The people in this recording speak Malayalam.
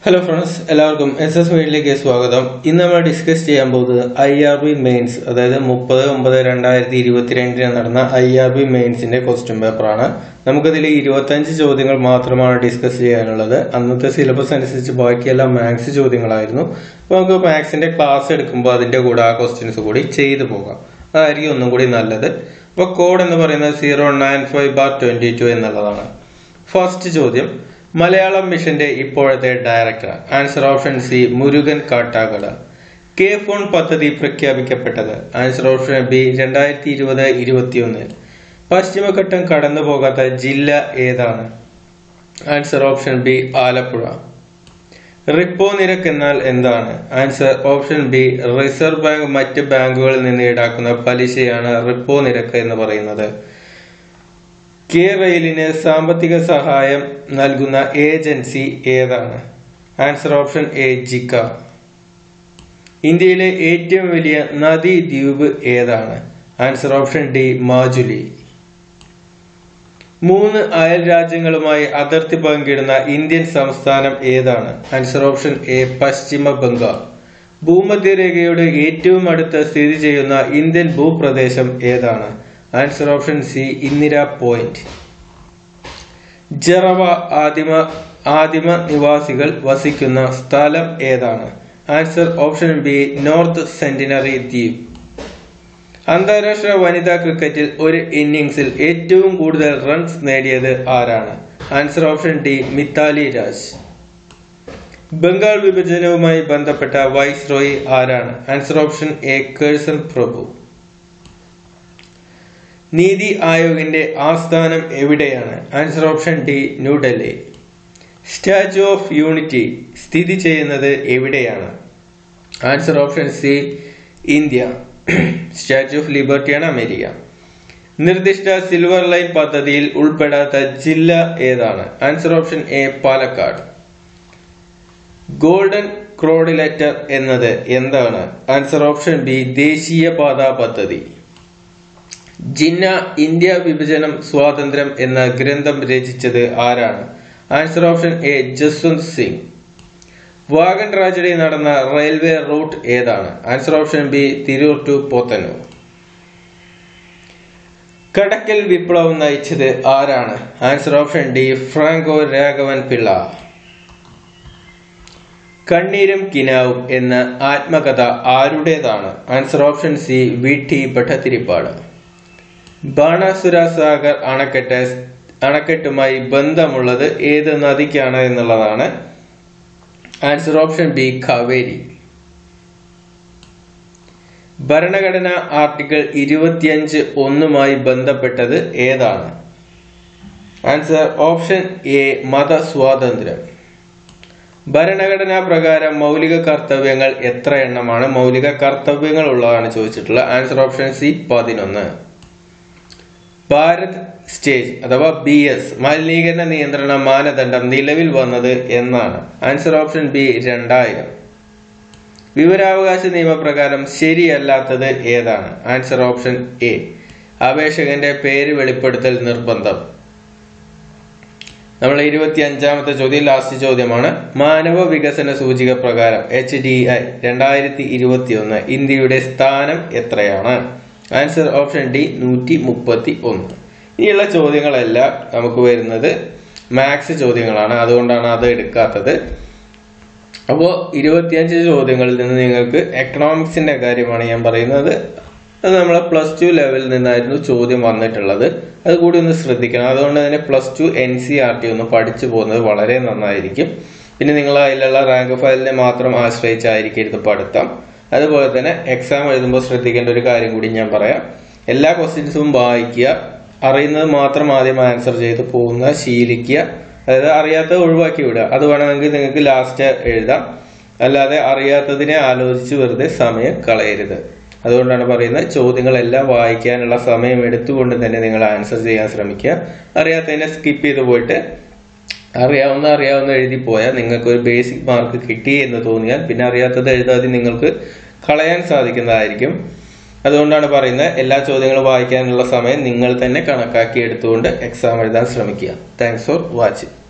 ഹലോ ഫ്രണ്ട്സ് എല്ലാവർക്കും എസ് എസ് മീഡിയയിലേക്ക് സ്വാഗതം ഇന്ന് നമ്മൾ ഡിസ്കസ് ചെയ്യാൻ പോകുന്നത് ഐ ആർ ബി മെയിൻസ് അതായത് മുപ്പത് ഒമ്പത് രണ്ടായിരത്തി ഇരുപത്തിരണ്ടിന് നടന്ന ഐ ആർ ബി മെയിൻസിന്റെ ക്വസ്റ്റ്യൻ പേപ്പറാണ് നമുക്കതിൽ ഇരുപത്തഞ്ച് ചോദ്യങ്ങൾ മാത്രമാണ് ഡിസ്കസ് ചെയ്യാനുള്ളത് അന്നത്തെ സിലബസ് അനുസരിച്ച് ബാക്കിയെല്ലാം മാത്സ് ചോദ്യങ്ങളായിരുന്നു അപ്പോൾ നമുക്ക് മാത്സിന്റെ ക്ലാസ് എടുക്കുമ്പോൾ അതിന്റെ കൂടെ ആ ക്വസ്റ്റ്യൻസ് കൂടി ചെയ്തു പോകാം അതായിരിക്കും ഒന്നും കൂടി നല്ലത് അപ്പോൾ കോഡ് എന്ന് പറയുന്നത് zero nine five bar twenty two എന്നുള്ളതാണ് ഫസ്റ്റ് ചോദ്യം മലയാളം മിഷന്റെ ഇപ്പോഴത്തെ director answer option C Murukan Kattakada K phone പദ്ധതി പ്രഖ്യാപിക്കപ്പെട്ടത് ആൻസർ ഓപ്ഷൻ ബി രണ്ടായിരത്തി ഇരുപത് ഇരുപത്തിയൊന്ന് പശ്ചിമഘട്ടം കടന്നു പോകാത്ത ജില്ല ഏതാണ് answer option B Alappuzha repo നിരക്ക് എന്നാൽ എന്താണ് answer option B Reserve Bank മറ്റ് ബാങ്കുകളിൽ നിന്ന് ഈടാക്കുന്ന പലിശയാണ് റിപ്പോ നിരക്ക് എന്ന് പറയുന്നത് കെ റെയിലിന് സാമ്പത്തിക സഹായം നൽകുന്ന ഏജൻസി ഏതാണ് ആൻസർ ഓപ്ഷൻ എ ജിക്ക ഇന്ത്യയിലെ ഏറ്റവും വലിയ നദീ ദ്വീപ് ഏതാണ് ആൻസർ ഓപ്ഷൻ ഡി മാജുലി മൂന്ന് അയൽ രാജ്യങ്ങളുമായി അതിർത്തി പങ്കിടുന്ന ഇന്ത്യൻ സംസ്ഥാനം ഏതാണ് ആൻസർ ഓപ്ഷൻ എ പശ്ചിമ ബംഗാൾ ഭൂമധ്യരേഖയുടെ ഏറ്റവും അടുത്ത് സ്ഥിതി ചെയ്യുന്ന ഇന്ത്യൻ ഭൂപ്രദേശം ഏതാണ് answer option C Indira point Jarawa ആദിമ ആദിമ നിവാസികൾ വസിക്കുന്ന സ്ഥലം ഏതാണ് answer option B North Sentinel ദ്വീപ് അന്താരാഷ്ട്ര വനിതാ ക്രിക്കറ്റിൽ ഒരു ഇന്നിംഗ്സിൽ ഏറ്റവും കൂടുതൽ റൺസ് നേടിയത് ആരാണ് answer option D Mithali Raj Bengal വിഭജനവുമായി ബന്ധപ്പെട്ട വൈസ് റോയി ആരാണ് ആൻസർ ഓപ്ഷൻ എ കേഴ്സൺ പ്രഭു നീതി ആയോഗിന്റെ ആസ്ഥാനം എവിടെയാണ് answer option D New Delhi Statue of Unity സ്ഥിതി ചെയ്യുന്നത് എവിടെയാണ് answer option C India Statue of ലിബർട്ടിയാണ് അമേരിക്ക നിർദ്ദിഷ്ട സിൽവർ ലൈൻ പദ്ധതിയിൽ ഉൾപ്പെടാത്ത ജില്ല ഏതാണ് answer option A Palakkad golden ക്രോഡിലെറ്റർ എന്നത് എന്താണ് ആൻസർ ഓപ്ഷൻ ബി ദേശീയപാത പദ്ധതി ജിന്ന ഇന്ത്യ വിഭജനം സ്വാതന്ത്ര്യം എന്ന ഗ്രന്ഥം രചിച്ചത് ആരാണ് answer option A Jaswant Singh wagon tragedy നടന്ന റെയിൽവേ റൂട്ട് ഏതാണ് answer option B Tirur to Podanur Kadakkal വിപ്ലവം നയിച്ചത് ആരാണ് answer option D Franco Raghavan Pillai കണ്ണീരും കിനാവും എന്ന ആത്മകഥ ആരുടേതാണ് answer option C V T Bhattathiripad Banasura Sagar അണക്കെട്ട് അണക്കെട്ടുമായി ബന്ധമുള്ളത് ഏത് നദിക്കാണ് എന്നുള്ളതാണ് ആൻസർ ഓപ്ഷൻ ബി കാവേരി ഭരണഘടന ആർട്ടിക്കിൾ ഇരുപത്തിയഞ്ച് ഒന്നുമായി ബന്ധപ്പെട്ടത് ഏതാണ് ആൻസർ ഓപ്ഷൻ എ മതസ്വാതന്ത്ര്യം ഭരണഘടനാ പ്രകാരം മൗലിക കർത്തവ്യങ്ങൾ എത്ര എണ്ണമാണ് മൗലിക കർത്തവ്യങ്ങൾ ഉള്ളതാണ് ചോദിച്ചിട്ടുള്ളത് ആൻസർ ഓപ്ഷൻ സി പതിനൊന്ന് ഭാരത് സ്റ്റേജ് അഥവാ ബി എസ് മലിനീകരണ നിയന്ത്രണ മാനദണ്ഡം നിലവിൽ വന്നത് എന്നാണ് ആൻസർ ഓപ്ഷൻ ബി രണ്ടായിരം വിവരാവകാശ നിയമപ്രകാരം ശരിയല്ലാത്തത് ഏതാണ് ആൻസർ ഓപ്ഷൻ എ അപേക്ഷകന്റെ പേര് വെളിപ്പെടുത്തൽ നിർബന്ധം നമ്മൾ ഇരുപത്തി അഞ്ചാമത്തെ ചോദ്യം ലാസ്റ്റ് ചോദ്യമാണ് മാനവ വികസന സൂചിക പ്രകാരം എച്ച് ഡി ഐ രണ്ടായിരത്തി ഇരുപത്തി ഒന്ന് ഇന്ത്യയുടെ സ്ഥാനം എത്രയാണ് ആൻസർ ഓപ്ഷൻ ഡി നൂറ്റി മുപ്പത്തി ഒന്ന് ഇനിയുള്ള ചോദ്യങ്ങളെല്ലാം നമുക്ക് വരുന്നത് മാത്സ് ചോദ്യങ്ങളാണ് അതുകൊണ്ടാണ് അത് എടുക്കാത്തത് അപ്പോൾ ഇരുപത്തിയഞ്ച് ചോദ്യങ്ങളിൽ നിന്ന് നിങ്ങൾക്ക് എക്കണോമിക്സിന്റെ കാര്യമാണ് ഞാൻ പറയുന്നത് അത് നമ്മളെ പ്ലസ് ടു ലെവലിൽ നിന്നായിരുന്നു ചോദ്യം വന്നിട്ടുള്ളത് അത് കൂടി ഒന്ന് ശ്രദ്ധിക്കണം അതുകൊണ്ട് തന്നെ plus two N C R T ഒന്ന് പഠിച്ചു പോകുന്നത് വളരെ നന്നായിരിക്കും പിന്നെ നിങ്ങൾ അതിലുള്ള റാങ്ക് ഫയലിനെ മാത്രം ആശ്രയിച്ചായിരിക്കരുത് പഠിത്തം അതുപോലെ തന്നെ എക്സാം എഴുതുമ്പോൾ ശ്രദ്ധിക്കേണ്ട ഒരു കാര്യം കൂടി ഞാൻ പറയാം എല്ലാ ക്വസ്റ്റ്യൻസും വായിക്കുക അറിയുന്നത് മാത്രം ആദ്യം ആൻസർ ചെയ്ത് പോകുന്ന ശീലിക്കുക അതായത് അറിയാത്തത് ഒഴിവാക്കി വിടുക അത് വേണമെങ്കിൽ നിങ്ങൾക്ക് ലാസ്റ്റ് എഴുതാം അല്ലാതെ അറിയാത്തതിനെ ആലോചിച്ച് വെറുതെ സമയം കളയരുത് അതുകൊണ്ടാണ് പറയുന്നത് ചോദ്യങ്ങളെല്ലാം വായിക്കാനുള്ള സമയം എടുത്തുകൊണ്ട് തന്നെ നിങ്ങൾ ആൻസർ ചെയ്യാൻ ശ്രമിക്കുക അറിയാത്തതിനെ സ്കിപ്പ് ചെയ്ത് പോയിട്ട് അറിയാവുന്ന അറിയാവുന്ന എഴുതി പോയാൽ നിങ്ങൾക്ക് ഒരു ബേസിക് മാർക്ക് കിട്ടി എന്ന് തോന്നിയാൽ പിന്നെ അറിയാത്തത് എഴുതാതെ നിങ്ങൾക്ക് കളയാൻ സാധിക്കുന്നതായിരിക്കും അതുകൊണ്ടാണ് പറയുന്നത് എല്ലാ ചോദ്യങ്ങളും വായിക്കാനുള്ള സമയം നിങ്ങൾ തന്നെ കണക്കാക്കി എടുത്തുകൊണ്ട് എക്സാം എഴുതാൻ ശ്രമിക്കുക താങ്ക്സ് ഫോർ വാച്ചിങ്